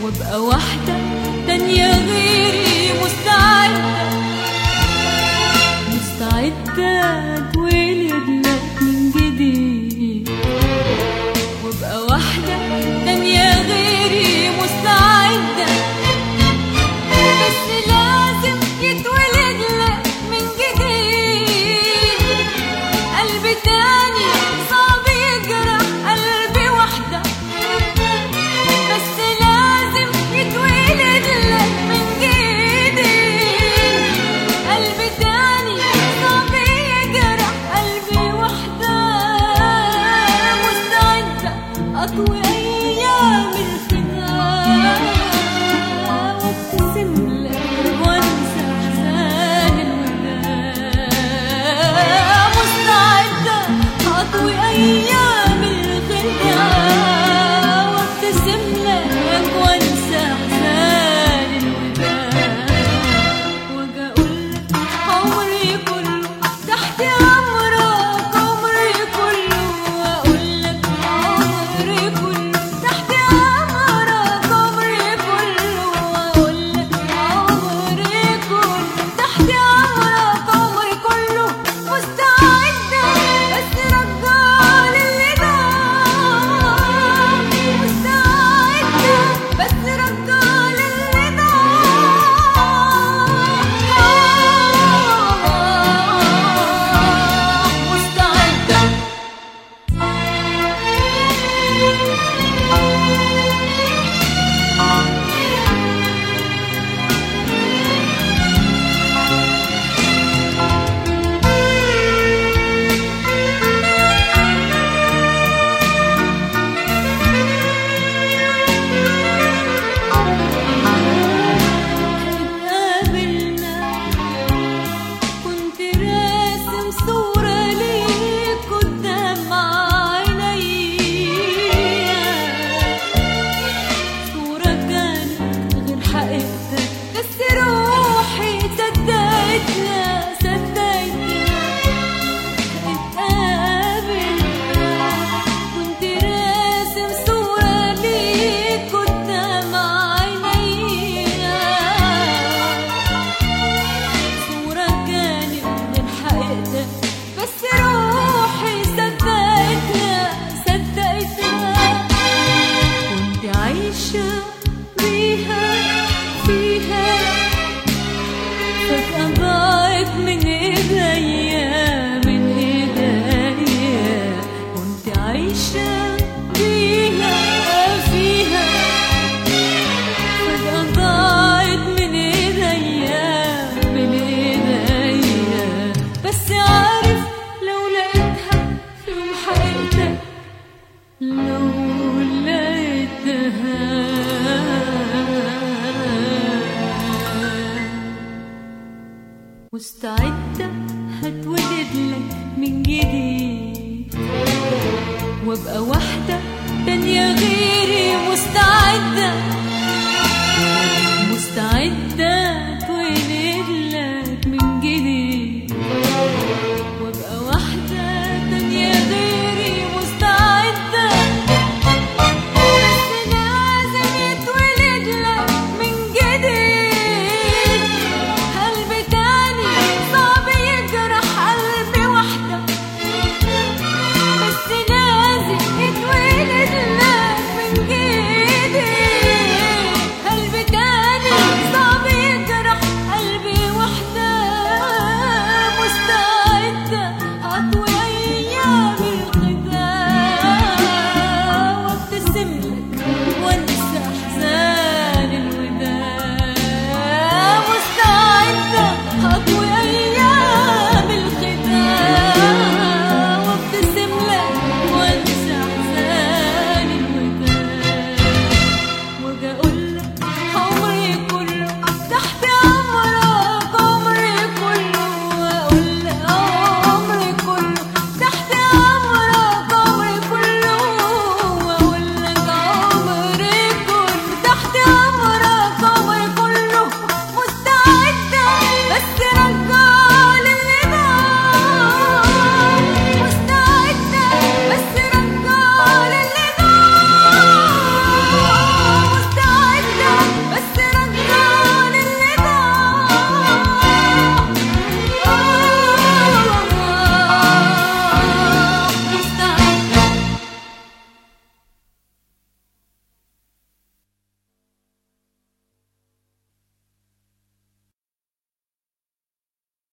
وابقى واحدة تانية غيري مستعدة مستعدة اتولد لك من جديد وابقى واحدة تانية غيري مستعدة بس لازم يتولد لك من جديد قلب تاني صعب يجرح قلبي واحدة بس لازم يتولد لك من جديد قلب تاني صعب يجرح قلبي واحدة مستعدة أطوي أيام الفداء وابتسم لك وانسى أحزان الوداع مستعدة أطوي أيام الخداع وابتسم لك وانسى أحزان الوداع واجي أقولك عمري كله تحت أمرك عمري كله وأقولك عمري كله تحت أمرك عمري كله وأقولك عمري كله تحت أمرك عمري كله مستعدة بس رجال اللي ضاع مستعدة بس رجال اللي ضاع مستعدة اتقابلنا كنت راسم صورة ليك قدام عينيا صورة كانت غير حقيقتك بس روحي صدقتنا صدقتنا اتقابلنا كنت راسم صورة ليك قدام عينيا صورة كانت من حقيقتك بس روحي صدقتها صدقتها كنت عايشة بيها فيها فجأة ضاعت من ايديا من ايديا كنت عايشة بيها فيها فجأة ضاعت من ايديا من ايديا بس عارف لو لقيتها في يوم حقيقتك لو لقيتها مستعدة هتولد لك من جديد وابقى واحدة تانية غيري مستعدة